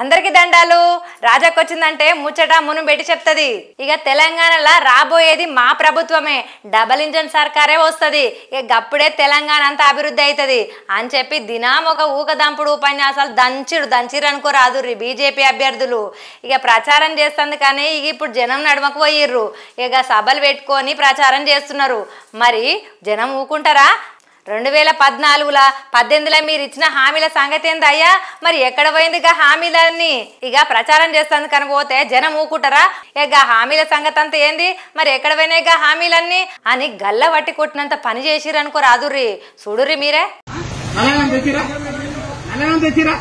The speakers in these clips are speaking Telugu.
అందరికి దండాలు రాజాకి వచ్చిందంటే ముచ్చట మును పెట్టి చెప్తుంది ఇక తెలంగాణలో రాబోయేది మా ప్రభుత్వమే డబల్ ఇంజన్ సర్కారే వస్తుంది ఇక గప్పుడే తెలంగాణ అంతా అభివృద్ధి అవుతుంది అని చెప్పి దినం ఒక ఊకదంపుడు ఉపన్యాసాలు దంచిడు దంచిరు అనుకోరాదు రీ బీజేపీ అభ్యర్థులు ఇక ప్రచారం చేస్తుంది కానీ ఇక ఇప్పుడు జనం నడుమకు పోయిర్రు ఇక సభలు పెట్టుకొని ప్రచారం చేస్తున్నారు మరి జనం ఊకుంటారా రెండు వేల పద్నాలుగుల పద్దెనిమిదిలో మీరు ఇచ్చిన హామీల సంగతి ఏంది అయ్యా మరి ఎక్కడ పోయింది ఇక హామీలన్నీ ఇక ప్రచారం చేస్తుంది కనుక పోతే జనం ఊకుంటారా ఇక హామీల సంగతి అంతా ఏంది మరి ఎక్కడ పోయినాయి ఇక హామీలన్నీ అని గల్ల పట్టి కొట్టినంత పని చేసిరు అనుకో రాదుర్రి చూడుర్రి మీరే నల్లగనం తెచ్చిరా నల్లగనం తెచ్చిరా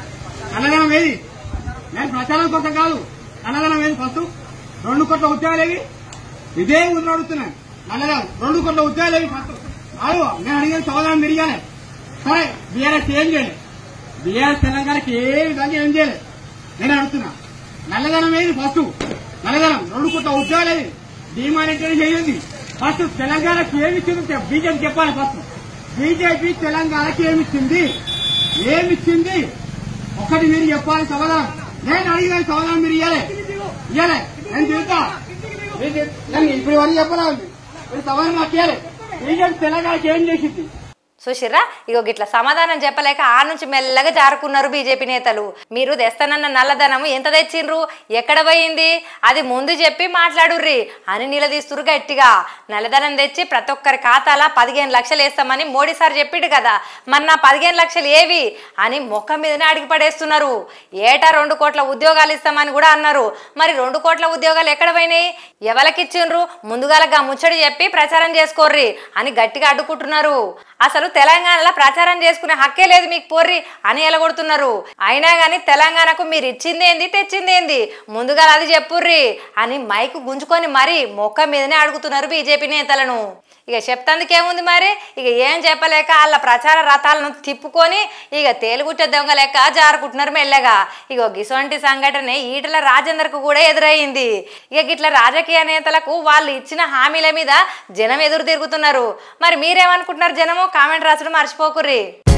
నల్లగనం ఏది నేను ప్రచారం కోసం కాదు నల్లగనం ఏది ఫస్ట్ రెండు కోట్ల ఉద్యోగాలు ఏవి ఇదే ఊరిలో అడుగుతున్నాను నల్లగనం రెండు కోట్ల ఉద్యోగాలు ఏవి ఫస్ట్ కాదు నేను అడిగిన సమాధానం తిరిగానే సరే బీఆర్ఎస్ ఏం చేయలేదు బీఆర్ఎస్ తెలంగాణకి ఏ విధంగా ఏం చేయలేదు నేను అడుగుతున్నా నల్లధనం ఏది ఫస్ట్ నల్లధనం రెండు కోట్ల ఉద్యోగాలు ఏది డిమానిటైజ్ చేయండి ఫస్ట్ తెలంగాణకి ఏమి ఇచ్చింది బీజేపీ చెప్పాలి ఫస్ట్ బీజేపీ తెలంగాణకి ఏమిచ్చింది ఏమిచ్చింది ఒకటి మీరు చెప్పాలి సమాధానం నేను అడిగిన సమాధానం మీరు ఇయ్యాలి ఇయ్యాలి నేను తిరుగుతా మీరు తిరు- నేను ఇప్పుడు ఇవన్నీ చెప్పాలి మీరు సమాధానం నాకు ఇయ్యాలి బీజేపీ తెలంగాణకి ఏం చేసింది చూసిర్రా ఇగో గిట్ల సమాధానం చెప్పలేక ఆ నుంచి మెల్లగా జారుకున్నారు బీజేపీ నేతలు మీరు తెస్తానన్న నల్లధనం ఎంత తెచ్చిండ్రు ఎక్కడ పోయింది అది ముందు చెప్పి మాట్లాడుర్రి అని నిలదీస్తురు గట్టిగా నల్లధనం తెచ్చి ప్రతి ఒక్కరి ఖాతాల పదిహేను లక్షలు వేస్తామని మోడీ సార్ చెప్పిండు కదా మరి నా పదిహేను లక్షలు ఏవి అని ముఖం మీదనే అడిగి పడేస్తున్నారు ఏటా రెండు కోట్ల ఉద్యోగాలు ఇస్తామని కూడా అన్నారు మరి రెండు కోట్ల ఉద్యోగాలు ఎక్కడ పోయినాయి ఎవరికిచ్చిండ్రు ముందుగాలగా ముచ్చడి చెప్పి ప్రచారం చేసుకోర్రి అని గట్టిగా అడ్డుకుంటున్నారు అసలు తెలంగాణలో ప్రచారం చేసుకునే హక్కే లేదు మీకు పోర్రి అని ఎలగొడుతున్నారు అయినా కానీ తెలంగాణకు మీరు ఇచ్చిందేంది తెచ్చిందేంది ముందుగా అది చెప్పుర్రి అని మైక్ గుంజుకొని మరి మొక్క మీదనే అడుగుతున్నారు బీజేపీ నేతలను ఇక చెప్తందుకేముంది మరి ఇక ఏం చెప్పలేక వాళ్ళ ప్రచార రథాలను తిప్పుకొని ఇక తేలుగుట్ట దొంగ లెక్క జారుకుంటున్నారు మెల్లగా ఇక గిసొంటి సంఘటన ఈటల రాజేందర్కు కూడా ఎదురయ్యింది ఇక గిట్ల రాజకీయ నేతలకు వాళ్ళు ఇచ్చిన హామీల మీద జనం ఎదురు తిరుగుతున్నారు మరి మీరేమనుకుంటున్నారు జనము కామెంట్ రాసడం మర్చిపోకుర్రి